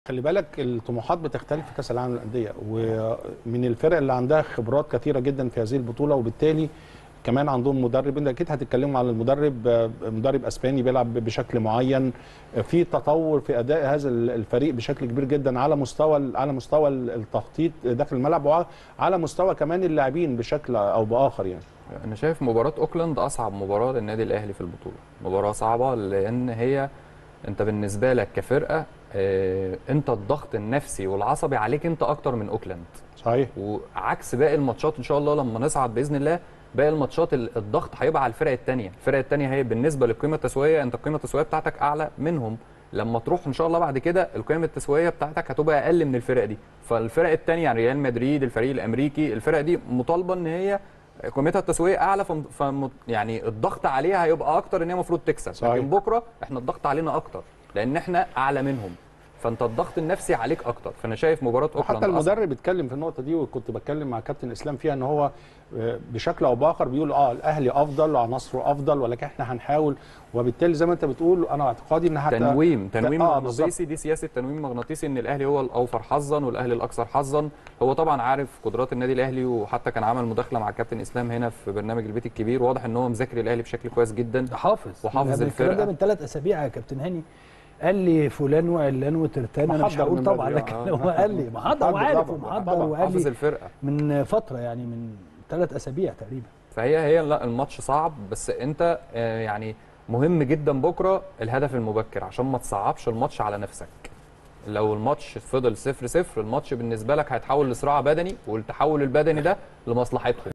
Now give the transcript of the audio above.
خلي بالك الطموحات بتختلف في كاس العالم للانديه ومن الفرق اللي عندها خبرات كثيره جدا في هذه البطوله وبالتالي كمان عندهم مدرب انت اكيد هتتكلموا على المدرب مدرب اسباني بيلعب بشكل معين في تطور في اداء هذا الفريق بشكل كبير جدا على مستوى على مستوى التخطيط داخل الملعب وعلى مستوى كمان اللاعبين بشكل او باخر يعني انا شايف مباراه اوكلاند اصعب مباراه للنادي الاهلي في البطوله مباراه صعبه لان هي انت بالنسبه لك كفرقه اه انت الضغط النفسي والعصبي عليك انت اكتر من اوكلاند صحيح وعكس باقي الماتشات ان شاء الله لما نصعد باذن الله باقي الماتشات الضغط هيبقى على الفرق الثانيه الفرق الثانيه هي بالنسبه للقيمه التسويقيه انت القيمه التسويقيه بتاعتك اعلى منهم لما تروح ان شاء الله بعد كده القيمه التسويقيه بتاعتك هتبقى اقل من الفرق دي فالفرق الثانيه يعني ريال مدريد الفريق الامريكي الفرق دي مطالبه ان هي قيمتها التسويقيه اعلى ف... ف... يعني الضغط عليها هيبقى اكتر ان هي المفروض تكسب صحيح. لكن بكره احنا الضغط علينا اكتر لان احنا اعلى منهم فانت الضغط النفسي عليك اكتر فانا شايف مباراه اوكلاند حتى المدرب اتكلم في النقطه دي وكنت بتكلم مع كابتن اسلام فيها ان هو بشكل او باخر بيقول اه الاهلي افضل وعناصره افضل ولكن احنا هنحاول وبالتالي زي ما انت بتقول انا اعتقادي ان حتى تنويم تنويم آه مغناطيسي دي سياسه تنويم مغناطيسي ان الاهلي هو الاوفر حظا والاهلي الاكثر حظا هو طبعا عارف قدرات النادي الاهلي وحتى كان عمل مداخله مع كابتن اسلام هنا في برنامج البيت الكبير واضح ان هو مذاكر الاهلي بشكل كويس جدا حافظ وحافظ الكلام ده من ثلاث اسابيع يا كابتن هاني قال لي فلان وعلان وترتان انا مش هقول طبعا لكن هو قال لي محضر وعارف ومحضر وقال حافظ لي الفرقه من فتره يعني من ثلاث اسابيع تقريبا فهي هي لا الماتش صعب بس انت يعني مهم جدا بكره الهدف المبكر عشان ما تصعبش الماتش على نفسك لو الماتش فضل صفر صفر الماتش بالنسبه لك هيتحول لصراع بدني والتحول البدني ده لمصلحتهم